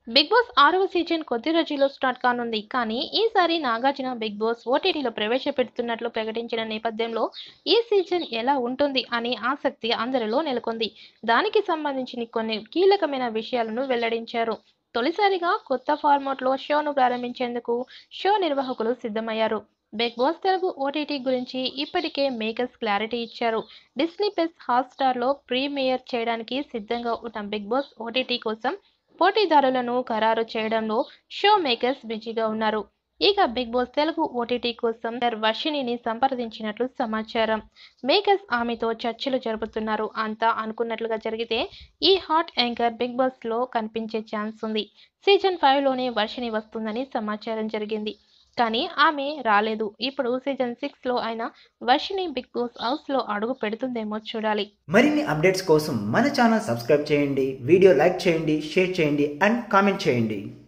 big boss ఆరవ season కొద్ది రోజుల్లో స్టార్ట్ కానుంది కానీ ఈసారి నాగార్జున బిగ్ బాస్ ఓటీటీలో ప్రవేశపెడుతున్నట్లు ప్రకటించిన నేపథ్యంలో ఈ సీజన్ ఎలా ఉంటుంది అనే ఆసక్తి అందరిలో నెలకొంది దానికి సంబంధించిన కొన్ని కీలకమైన విషయాలను వెల్లడించారు తొలిసారిగా కొత్త ఫార్మాట్లో షోను ప్రారంభించేందుకు షో నిర్వాహకులు సిద్ధమయ్యారు బిగ్ బాస్ తెలుగు ఓటీటీ గురించి ఇప్పటికే మేకర్స్ క్లారిటీ ఇచ్చారు డిస్నీ ప్లస్ హాట్స్టార్లో ప్రీమియర్ చేయడానికి సిద్ధంగా ఉన్న బిగ్ బాస్ ఓటీటీ కోసం పోటీదారులను ఖరారు చేయడంలో షో మేకర్స్ బిజీగా ఉన్నారు ఇక బిగ్ బాస్ తెలుగు ఓటీటీ కోసం వర్షిణిని సంప్రదించినట్లు సమాచారం మేకర్స్ ఆమెతో చర్చలు జరుపుతున్నారు అంతా అనుకున్నట్లుగా జరిగితే ఈ హాట్ యాంకర్ బిగ్ బాస్ లో కనిపించే ఛాన్స్ ఉంది సీజన్ ఫైవ్ లోనే వర్షిణి వస్తుందని సమాచారం జరిగింది కానీ ఆమె రాలేదు ఇప్పుడు సీజన్ సిక్స్ లో అయినా వర్షిణి బిగ్ బాస్ హౌస్ లో అడుగు పెడుతుందేమో చూడాలి మరిన్ని అప్డేట్స్ కోసం మన ఛానల్ సబ్స్క్రైబ్ చేయండి వీడియో లైక్ చేయండి షేర్ చేయండి అండ్ కామెంట్ చేయండి